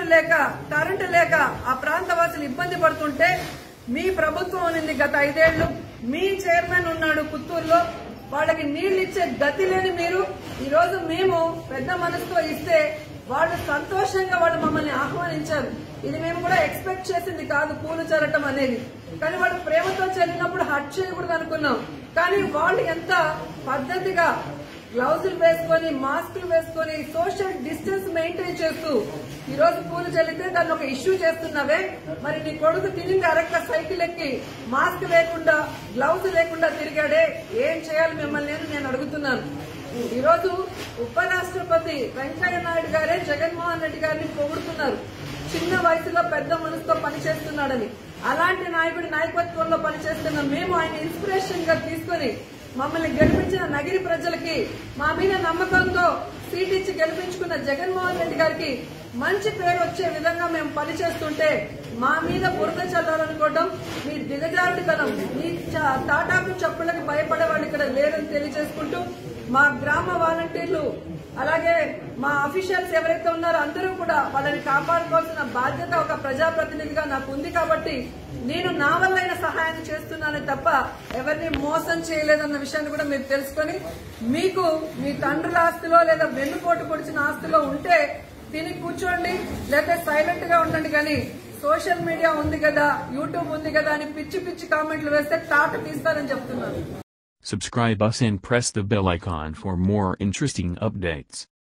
లేక కరెంటు లేక ఆ ప్రాంత వాసులు ఇబ్బంది పడుతుంటే మీ ప్రభుత్వం ఉంది గత ఐదేళ్లు మీ చైర్మన్ ఉన్నాడు పుత్తూరులో వాళ్ళకి నీళ్లు ఇచ్చే గతి లేని మీరు ఈ రోజు మేము పెద్ద మనసుతో ఇస్తే వాళ్ళు సంతోషంగా వాళ్ళు మమ్మల్ని ఆహ్వానించారు ఇది మేము కూడా ఎక్స్పెక్ట్ చేసింది కాదు పూలు చల్లటం అనేది కానీ వాళ్ళు ప్రేమతో చల్లినప్పుడు హట్ చేయకూడదు అనుకున్నాం కానీ వాళ్ళు ఎంత పద్ధతిగా గ్లౌజులు వేసుకొని మాస్కులు వేసుకొని సోషల్ డిస్టెన్స్ మెయింటైన్ చేస్తూ ఈ రోజు పూలు చల్లితే దాన్ని ఒక ఇష్యూ చేస్తున్నావే మరి నీ కొడుకు తిరిగి అరక్క సైకిల్ ఎక్కి మాస్క్ లేకుండా గ్లౌజ్ లేకుండా తిరిగాడే ఏం చేయాలి మిమ్మల్ని అని నేను అడుగుతున్నాను ఈ రోజు ఉపరాష్ట్రపతి వెంకయ్య నాయుడు గారే జగన్మోహన్ రెడ్డి గారిని పొగుడుతున్నారు చిన్న వయసులో పెద్ద మనసుతో పనిచేస్తున్నాడని అలాంటి నాయకుడి నాయకత్వంలో పనిచేస్తున్న మేము ఆయన ఇన్స్పిరేషన్ గా తీసుకుని మమ్మల్ని గెలిపించిన నగిరి ప్రజలకి మా మీద నమ్మకంతో సీట్ ఇచ్చి గెలిపించుకున్న జగన్మోహన్ రెడ్డి గారికి మంచి పేరు వచ్చే విధంగా మేము పనిచేస్తుంటే మా మీద బురద చల్లాలనుకోవడం మీ దిగజారుడితనం మీ చ- తాటాకు చప్పుళ్ళకి భయపడే వాళ్ళు ఇక్కడ లేరని తెలియజేసుకుంటూ మా గ్రామ వాలంటీర్లు అలాగే మా అఫీషియల్స్ ఎవరైతే ఉన్నారో అందరూ కూడా వాళ్ళని కాపాడుకోవాల్సిన బాధ్యత ఒక ప్రజాప్రతినిధిగా నాకు ఉంది కాబట్టి నేను నా వల్లైన సహాయం చేస్తున్నానే తప్ప ఎవరిని మోసం చేయలేదన్న విషయాన్ని కూడా మీరు తెలుసుకొని మీకు మీ తండ్రుల ఆస్తిలో లేదా వెన్నుపోటు పొడిచిన ఆస్తిలో ఉంటే తిని కూర్చోండి లేకపోతే సైలెంట్ గా ఉండండి కానీ సోషల్ మీడియా ఉంది కదా యూట్యూబ్ ఉంది కదా అని పిచ్చి పిచ్చి కామెంట్లు వేస్తే తాట తీస్తారని చెప్తున్నాను Subscribe us and press the bell icon for more interesting updates.